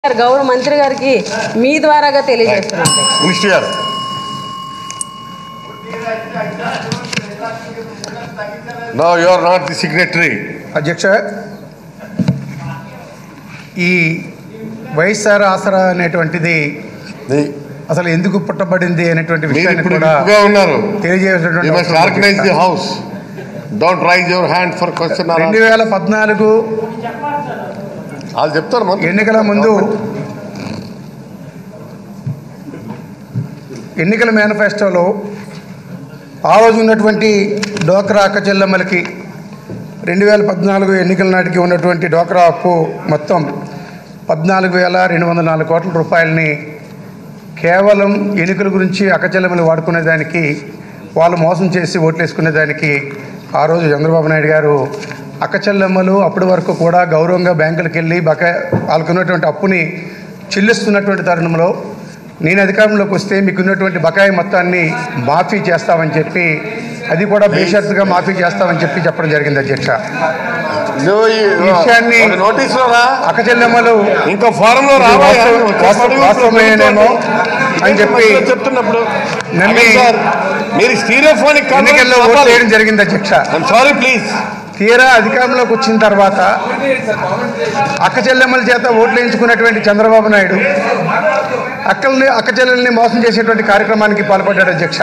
గారు గౌరవ మంత్రి గారికి మీ ద్వారాగా తెలియజేస్తున్నాం మినిస్టర్ గారు no you are not the signatory అధ్యక్ష ఈ వైఎస్ఆర్ ఆసరా అనేటువంటిది అసలు ఎందుకు పుట్టబడింది అనేటువంటి మీరు విషయాన్ని ఇప్పుడు కూడా విప్పుగా ఉన్నారు తెలియజేసినటువంటి యూ మస్ట్ అవసరం ఉంది ఆర్గనైజ్ ది అధ్యక్ష. House don't raise your hand for question రెండు వేల పద్నాలుగు వాళ్ళు చెప్తారు మంత్రి. ఎన్నికల ముందు ఎన్నికల మేనిఫెస్టోలో ఆ రోజు ఉన్నటువంటి డోక్రా అక్క చెల్లెమ్మలకి రెండు వేల పద్నాలుగు ఎన్నికల నాటికి ఉన్నటువంటి డోక్రా అప్పు మొత్తం పద్నాలుగు వేల రెండు వందల నాలుగు కోట్ల రూపాయలని కేవలం ఎన్నికల గురించి అక్క చెల్లెమ్మలు వాడుకునే దానికి వాళ్ళు మోసం చేసి ఓట్లు వేసుకునే దానికి ఆ రోజు చంద్రబాబు నాయుడు గారు అక్క చెల్లెమ్మలు అప్పటి వరకు కూడా గౌరవంగా బ్యాంకులకు వెళ్ళి బకాయి వాళ్ళకున్నటువంటి అప్పుని చెల్లిస్తున్నటువంటి తరుణంలో నేను అధికారంలోకి వస్తే మీకున్నటువంటి బకాయి మొత్తాన్ని మాఫీ చేస్తామని చెప్పి అది కూడా బేషరతుగా మాఫీ చేస్తామని చెప్పి చెప్పడం జరిగింది అధ్యక్ష నువ్వు ఈ- ఈ విషయాన్ని- ఒక నోటీస్ లో రా అక్క చెల్లెమ్మలు ఇంకా ఫారం లో ఇది రావా? వాస్తవ- వచ్చే వాస్తవ- అడుగు వాస్తవమేనేమో అని చెప్పి మధ్యలో చెప్తున్నప్పుడు నమ్మి అదే సార్, మీరు స్టీరియోఫోనిక్ ఎన్నికల్లో ఓట్లు వేయడం జరిగింది అధ్యక్ష సారీ ప్లీజ్ తీరా అధికారంలోకి వచ్చిన తర్వాత అక్క చెల్లెమ్మల చేత ఓట్లు వేయించుకున్నటువంటి చంద్రబాబు నాయుడు అక్కల్ని అక్క చెల్లెల్ని మోసం చేసేటువంటి కార్యక్రమానికి పాల్పడ్డాడు అధ్యక్ష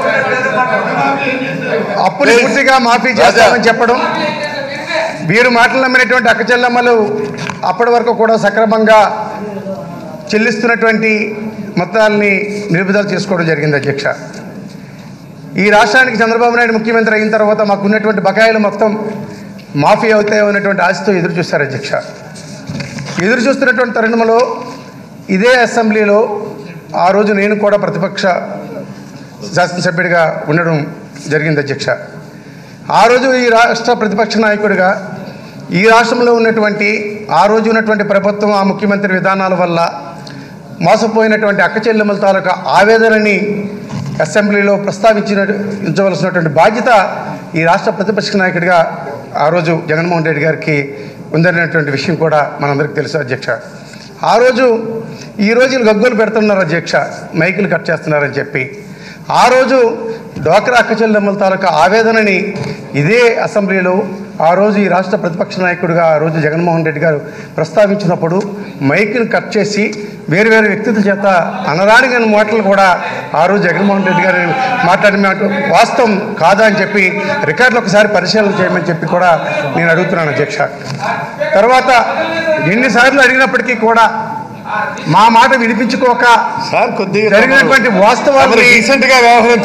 అప్పుని Please. పూర్తిగా మాఫీ చేస్తామని చెప్పడం వీరు మాటలు నమ్మినటువంటి అక్క చెల్లెమ్మలు అప్పటి వరకు కూడా సక్రమంగా చెల్లిస్తున్నటువంటి మొత్తాల్ని నిలుపుదల చేసుకోవడం జరిగింది అధ్యక్ష ఈ రాష్ట్రానికి చంద్రబాబు నాయుడు ముఖ్యమంత్రి అయిన తర్వాత మాకు ఉన్నటువంటి బకాయిలు మొత్తం మాఫీ అవుతాయో అనేటువంటి ఆశతో ఎదురు చూస్తారు అధ్యక్ష ఎదురు చూస్తున్నటువంటి తరుణంలో ఇదే అసెంబ్లీలో ఆ రోజు నేను కూడా ప్రతిపక్ష శాసనసభ్యుడిగా ఉండడం జరిగింది అధ్యక్ష ఆ రోజు ఈ రాష్ట్ర ప్రతిపక్ష నాయకుడిగా ఈ రాష్ట్రంలో ఉన్నటువంటి ఆ రోజు ఉన్నటువంటి ప్రభుత్వం ఆ ముఖ్యమంత్రి విధానాల వల్ల మోసపోయినటువంటి అక్క చెల్లెమ్మల తాలూకా ఆవేదనని అసెంబ్లీలో ప్రస్తావించిన ఉంచవలసినటువంటి బాధ్యత ఈ రాష్ట్ర ప్రతిపక్ష నాయకుడిగా ఆ రోజు జగన్మోహన్ రెడ్డి గారికి ఉందనేటువంటి విషయం కూడా మనందరికీ తెలుసు అధ్యక్ష ఆ రోజు ఈ రోజు వీళ్ళు గగ్గోలు పెడుతున్నారు అధ్యక్ష మైకులు కట్ చేస్తున్నారని చెప్పి ఆ రోజు డోక్రా అక్క చెల్లెమ్మల తాలూకా ఆవేదనని ఇదే అసెంబ్లీలో ఆ రోజు ఈ రాష్ట్ర ప్రతిపక్ష నాయకుడిగా ఆ రోజు జగన్మోహన్ రెడ్డి గారు ప్రస్తావించినప్పుడు మైక్ని కట్ చేసి వేరు వేరు వ్యక్తుల చేత అనరానిగని మాటలు కూడా ఆ రోజు జగన్మోహన్ రెడ్డి గారు మాట్లాడిన మాట వాస్తవం కాదా అని చెప్పి రికార్డులు ఒకసారి పరిశీలన చేయమని చెప్పి కూడా నేను అడుగుతున్నాను అధ్యక్ష తర్వాత ఎన్నిసార్లు అడిగినప్పటికీ కూడా మా మాట వినిపించుకోక సార్ కొద్దిగా జరిగినటువంటి వాస్తవాల్ని రీసెంట్ గా వ్యవహరించారు